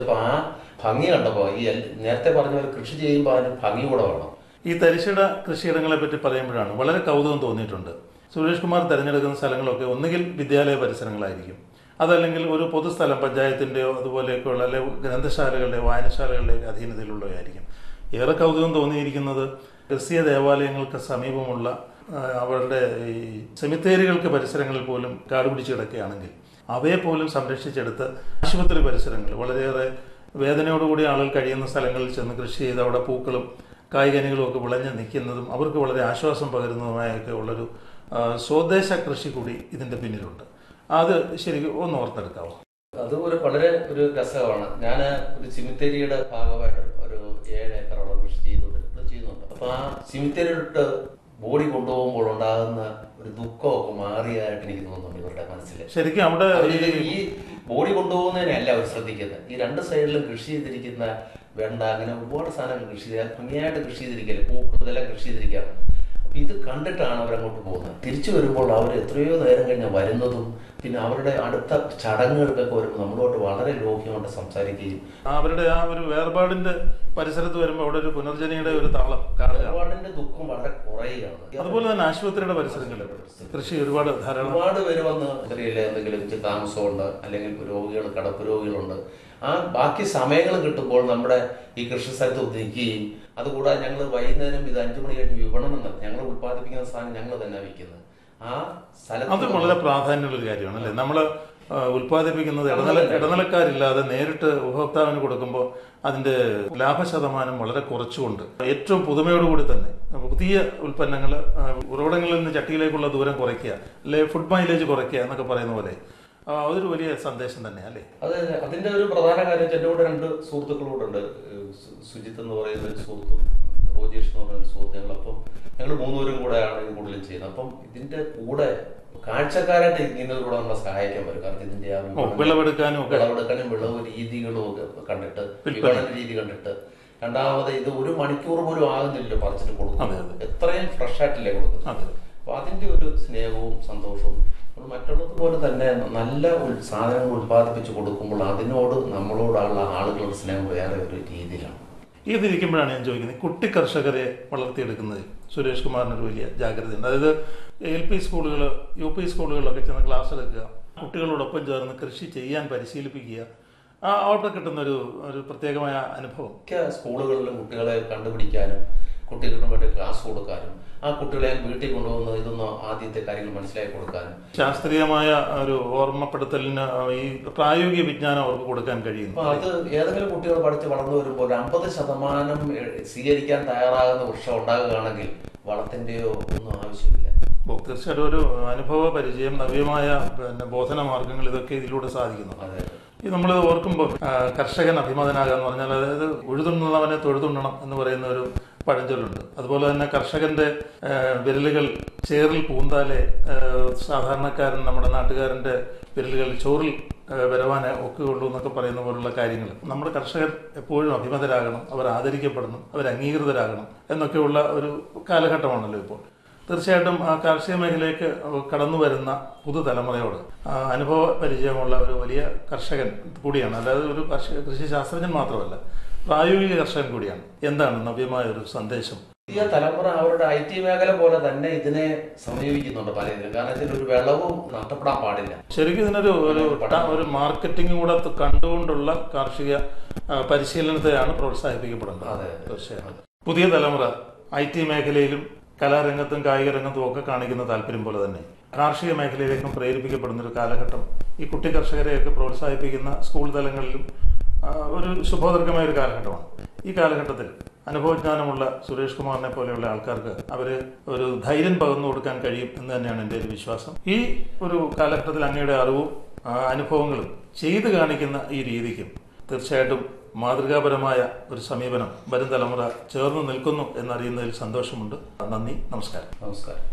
അപ്പൊ ആ ഭംഗി കണ്ടപ്പോ ഈ എൽ- നേരത്തെ പറഞ്ഞ പോലെ കൃഷി ചെയ്യുമ്പോൾ അതിന് ഭംഗി കൂടെ വേണം ഈ തരിശിട കൃഷിയിടങ്ങളെ പറ്റി പറയുമ്പോഴാണ് വളരെ കൗതുകം തോന്നിയിട്ടുണ്ട് സുരേഷ് കുമാർ തിരഞ്ഞെടുക്കുന്ന സ്ഥലങ്ങളൊക്കെ ഒന്നുകിൽ വിദ്യാലയ പരിസരങ്ങളായിരിക്കും അതല്ലെങ്കിൽ ഒരു പൊതുസ്ഥലം പഞ്ചായത്തിന്റെയോ അതുപോലെയൊക്കെയുള്ള അല്ലെ ഗ്രന്ഥശാലകളുടെയോ വായനശാലകളുടെയോ അധീനതയിലുള്ളവയായിരിക്കും ഏറെ കൗതുകം തോന്നിയിരിക്കുന്നത് ക്രിസ്തീയ ദേവാലയങ്ങൾക്ക് സമീപമുള്ള ആ, അവരുടെ ഈ സെമിത്തേരികൾക്ക് പരിസരങ്ങളിൽ പോലും കാട് പിടിച്ച് കിടക്കുകയാണെങ്കിൽ അവയെ പോലും സംരക്ഷിച്ചെടുത്ത് ആശുപത്രി പരിസരങ്ങൾ വളരെയേറെ വേദനയോടുകൂടി ആളുകൾ കഴിയുന്ന സ്ഥലങ്ങളിൽ ചെന്ന് കൃഷി ചെയ്ത് അവിടെ പൂക്കളും കായികനികളും ഒക്കെ വിളഞ്ഞ് നിൽക്കുന്നതും അവർക്ക് വളരെ ആശ്വാസം പകരുന്നതുമായൊക്കെ ഉള്ളൊരു ആ, സ്വദേശ കൃഷി കൂടി ഇതിന്റെ പിന്നിലുണ്ട് അത് ശരിക്കും ഒന്ന് ഓർത്തെടുക്കാവോ അത് ഒരു വളരെ ഒരു രസമാണ് ഞാൻ ഒരു സിമിത്തേരിയുടെ ഭാഗമായിട്ട് ഒരു ഏഴ് ഏക്കറോളം കൃഷി ചെയ്തുകൊണ്ട് ചെയ്യുന്നുണ്ട് അപ്പൊ ആ സിമിത്തേരിയിലോട്ട് ബോഡി കൊണ്ടുപോകുമ്പോൾ ഉണ്ടാകുന്ന ഒരു ദുഃഖമൊക്കെ മാറിയതായിട്ട് എനിക്ക് തോന്നുന്നുണ്ട് ഇവരുടെ മനസ്സിൽ ശരിക്കും അവിടെ അവരിത് ഈ ബോഡി കൊണ്ടുപോകുന്നതിനല്ല അവർ ശ്രദ്ധിക്കുന്നത് ഈ രണ്ട് സൈഡിലും കൃഷി ചെയ്തിരിക്കുന്ന വെണ്ട അങ്ങനെ ഒരുപാട് സാധനങ്ങൾ കൃഷി ചെയ്ത് ഭംഗിയായിട്ട് കൃഷി ചെയ്തിരിക്കല് പൂക്കൾ ഇതെല്ലാം കൃഷി ചെയ്തിരിക്കുകയാണ് അപ്പൊ ഇത് കണ്ടിട്ടാണ് അവരങ്ങോട്ട് പോകുന്നത് തിരിച്ചു വരുമ്പോൾ അവർ എത്രയോ നേരം കഴിഞ്ഞ് വരുന്നതും പിന്നെ അവരുടെ അടുത്ത ചടങ്ങുകൾക്കൊക്കെ വരുമ്പോൾ നമ്മളോട്ട് വളരെ ലോക്യമായിട്ട് സംസാരിക്കുകയും അവരുടെ ആ ഒരു വേർപാടിന്റെ പരിസരത്ത് വരുമ്പോൾ അവിടെ ഒരു പുനർജനിയുടെ ഒരു താളം കാണുക ഒരുപാടിന്റെ ദുഃഖം വളരെ കുറയുകയാണ് അതുപോലെ തന്നെ ആശുപത്രിയുടെ പരിസരങ്ങളിൽ കൃഷി ഒരുപാട് ധാരാളം ഒരുപാട് പേര് വന്ന് ചെറിയ എന്തെങ്കിലും ഇച്ചിരി താമസമുണ്ട് അല്ലെങ്കിൽ രോഗികൾ കടപ്പ് രോഗികളുണ്ട് ആ ബാക്കി സമയങ്ങൾ കിട്ടുമ്പോൾ നമ്മുടെ ഈ കൃഷി സ്ഥലത്ത് നിൽക്കുകയും അതുകൂടാതെ ഞങ്ങൾ വൈകുന്നേരം ഇത് അഞ്ചു മണി കഴിഞ്ഞ് വിപണനം നടത്തും ഞങ്ങൾ ഉത്പാദിപ്പിക്കുന്ന സാധനം ഞങ്ങൾ തന്നെ വിൽക്കുന്നത് ആ അത് സ്ഥലത്ത് വളരെ പ്രാധാന്യമുള്ള ഒരു കാര്യമാണ് അല്ലേ നമ്മൾ ഉൽപ്പാദിപ്പിക്കുന്നത് ഇടനില ഇടനിലക്കാരില്ലാതെ നേരിട്ട് ഉപഭോക്താവിന് കൊടുക്കുമ്പോൾ അതിന്റെ ലാഭശതമാനം വളരെ കുറച്ചുകൊണ്ട് ഏറ്റവും പുതുമയോടുകൂടി തന്നെ പുതിയ ഉൽപ്പന്നങ്ങൾ ഉറവിടങ്ങളിൽ നിന്ന് ചട്ടിയിലേക്കുള്ള ദൂരം കുറയ്ക്കുക അല്ലെ ഫുഡ് മൈലേജ് കുറയ്ക്കുക എന്നൊക്കെ പറയുന്ന പോലെ ആ, അതൊരു വലിയ സന്ദേശം തന്നെ അല്ലേ അത് അതിന്റെ ഒരു പ്രധാന കാര്യം വെച്ചാൽ എൻ്റെ കൂടെ രണ്ട് സുഹൃത്തുക്കളൂടെ ഉണ്ട് സു- സുജിത്ത് എന്ന് പറയുന്ന ഒരു സുഹൃത്തും റോജേഷ് എന്ന് പറയുന്ന ഒരു സുഹൃത്ത് ഞങ്ങൾ അപ്പം ഞങ്ങൾ മൂന്നുപേരും കൂടെയാണ് ഇത് കൂടുതലും ചെയ്യുന്നത് അപ്പം ഇതിന്റെ കൂടെ കാഴ്ചക്കാരായിട്ട് ഇരിക്കുന്നവരോട് നമ്മളെ സഹായിക്കാൻ പറ്റും കാരണം ഇതിന്റെ ആ ഓ, വിളവെടുക്കാനും ഒക്കെ വിളവെടുക്കാനും വിളവ് രീതികളും ഒക്കെ കണ്ടിട്ട് വിപണന രീതി കണ്ടിട്ട് രണ്ടാമത് ഇത് ഒരു മണിക്കൂർ പോലും ആകുന്നില്ലല്ലോ പറിച്ചിട്ട് അതെ, കൊടുക്കുന്നത് എത്രയും ഫ്രഷ് ആയിട്ടല്ലേ കൊടുക്കുന്നത് അതെ അപ്പൊ അതിന്റെ ഒരു സ്നേഹവും സന്തോഷവും നമ്മൾ മറ്റുള്ളത് പോലെ തന്നെ നല്ല ഉൽ- സാധനങ്ങൾ ഉത്പാദിപ്പിച്ച് കൊടുക്കുമ്പോൾ അതിനോട് നമ്മളോടുള്ള ആളുകളുടെ സ്നേഹം വേറെ ഒരു രീതിയിലാണ് ഇതിരിക്കുമ്പോഴാണ് ഞാൻ ചോദിക്കുന്നത് കുട്ടി കർഷകരെ വളർത്തിയെടുക്കുന്നതിൽ സുരേഷ് കുമാറിന് ഒരു വലിയ ജാഗ്രതയുണ്ട് അതായത് എൽ പി സ്കൂളുകൾ യു പി സ്കൂളുകളിലൊക്കെ ചെന്ന് ക്ലാസ് എടുക്കുക കുട്ടികളോടൊപ്പം ചേർന്ന് കൃഷി ചെയ്യാൻ പരിശീലിപ്പിക്കുക ആ അവിടെ കിട്ടുന്ന ഒരു ഒരു പ്രത്യേകമായ അനുഭവം മിക്ക സ്കൂളുകളിലും കുട്ടികളെ കണ്ടുപിടിക്കാനും കുട്ടികൾക്ക് വേണ്ടി ക്ലാസ് കൊടുക്കാനും ആ കുട്ടികളെ വീട്ടിൽ കൊണ്ടുവന്ന് ഇതൊന്ന് ആദ്യത്തെ കാര്യങ്ങൾ മനസ്സിലാക്കി കൊടുക്കാനും ശാസ്ത്രീയമായ ഒരു ഓർമ്മപ്പെടുത്തലിന് ഈ പ്രായോഗിക വിജ്ഞാനം അവർക്ക് കൊടുക്കാൻ കഴിയുന്നു അപ്പൊ അത് ഏതെങ്കിലും കുട്ടികൾ പഠിച്ച് വളർന്നു വരുമ്പോൾ ഒരു അമ്പത് ശതമാനം എ- സ്വീകരിക്കാൻ തയ്യാറാകുന്ന വൃക്ഷം ഉണ്ടാകുകയാണെങ്കിൽ വളത്തിന്റെയോ ഒന്നും ആവശ്യമില്ല ഓ, തീർച്ചയായിട്ടും ഒരു അനുഭവ പരിചയം നവ്യമായ പിന്നെ ബോധന മാർഗങ്ങൾ ഇതൊക്കെ ഇതിലൂടെ സാധിക്കുന്നു അതെ ഇത് നമ്മൾ ഓർക്കുമ്പോൾ ആ, കർഷകൻ അഭിമതനാകുക എന്ന് പറഞ്ഞാൽ അതായത് ഉഴുതുണ്ണവനെ തൊഴുതുണ്ണണം എന്ന് പറയുന്ന ഒരു പഴഞ്ചൊല്ലുണ്ട് അതുപോലെ തന്നെ കർഷകന്റെ ആ, വിരലുകൾ ചേറിൽ പൂന്താലെ ആ, സാധാരണക്കാരൻ നമ്മുടെ നാട്ടുകാരന്റെ വിരലുകൾ ചോറിൽ ആ, വരവാനെ ഒക്കുകയുള്ളൂ എന്നൊക്കെ പറയുന്ന പോലുള്ള കാര്യങ്ങൾ നമ്മുടെ കർഷകർ എപ്പോഴും അഭിമതരാകണം അവർ ആദരിക്കപ്പെടണം അവർ അംഗീകൃതരാകണം എന്നൊക്കെയുള്ള ഒരു കാലഘട്ടമാണല്ലോ ഇപ്പോൾ തീർച്ചയായിട്ടും ആ കാർഷിക മേഖലയിലേക്ക് കടന്നു വരുന്ന പുതുതലമുറയോട് ആ, അനുഭവ പരിചയമുള്ള ഒരു വലിയ കർഷകൻ കൂടിയാണ് അല്ലാതെ ഒരു കർഷക കൃഷി ശാസ്ത്രജ്ഞൻ മാത്രമല്ല പ്രായോഗിക കർഷകൻ കൂടിയാണ് എന്താണ് നവ്യമായ ഒരു സന്ദേശം പുതിയ തലമുറ അവരുടെ ഐ ടി മേഖല പോലെ തന്നെ ഇതിനെ സമീപിക്കുന്നുണ്ട് പല ഇതിലും കാരണം ഇതിൽ ഒരു വിളവും നഷ്ടപ്പെടാൻ പാടില്ല ശരിക്കും ഇതിനൊരു ഒരു ട- ഒരു മാർക്കറ്റിംഗ് കൂടെ ത- കണ്ടുകൊണ്ടുള്ള കാർഷിക ആ, പരിശീലനത്തെയാണ് പ്രോത്സാഹിപ്പിക്കപ്പെടേണ്ടത് അതെ, തീർച്ചയായും പുതിയ തലമുറ ഐ ടി മേഖലയിലും കലാരംഗത്തും കായിക രംഗത്തും ഒക്കെ കാണിക്കുന്ന താല്പര്യം പോലെ തന്നെ കാർഷിക മേഖലയിലേക്കും പ്രേരിപ്പിക്കപ്പെടുന്ന ഒരു കാലഘട്ടം ഈ കുട്ടി കർഷകരെയൊക്കെ പ്രോത്സാഹിപ്പിക്കുന്ന സ്കൂൾ തലങ്ങളിലും ആ, ഒരു ശുഭോദർക്കമായ ഒരു കാലഘട്ടമാണ് ഈ കാലഘട്ടത്തിൽ അനുഭവജ്ഞാനമുള്ള സുരേഷ് കുമാറിനെ പോലെയുള്ള ആൾക്കാർക്ക് അവര് ഒരു ധൈര്യം പകർന്നു കൊടുക്കാൻ കഴിയും എന്ന് തന്നെയാണ് എൻ്റെ ഒരു വിശ്വാസം ഈ ഒരു കാലഘട്ടത്തിൽ അങ്ങയുടെ അറിവും ആ, അനുഭവങ്ങളും ചെയ്തു കാണിക്കുന്ന ഈ രീതിക്കും തീർച്ചയായിട്ടും മാതൃകാപരമായ ഒരു സമീപനം വരും തലമുറ ചേർന്ന് നിൽക്കുന്നു എന്നറിയുന്നതിൽ സന്തോഷമുണ്ട് നന്ദി നമസ്കാരം നമസ്കാരം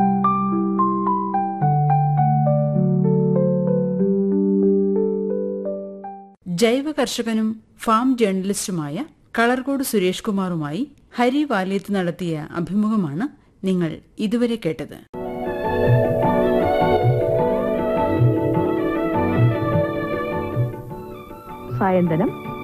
ജൈവ കർഷകനും ഫാം ജേർണലിസ്റ്റുമായ കളർകോട് സുരേഷ് കുമാറുമായി ഹരി വാലിയത്ത് നടത്തിയ അഭിമുഖമാണ് നിങ്ങൾ ഇതുവരെ കേട്ടത് സായന്തനം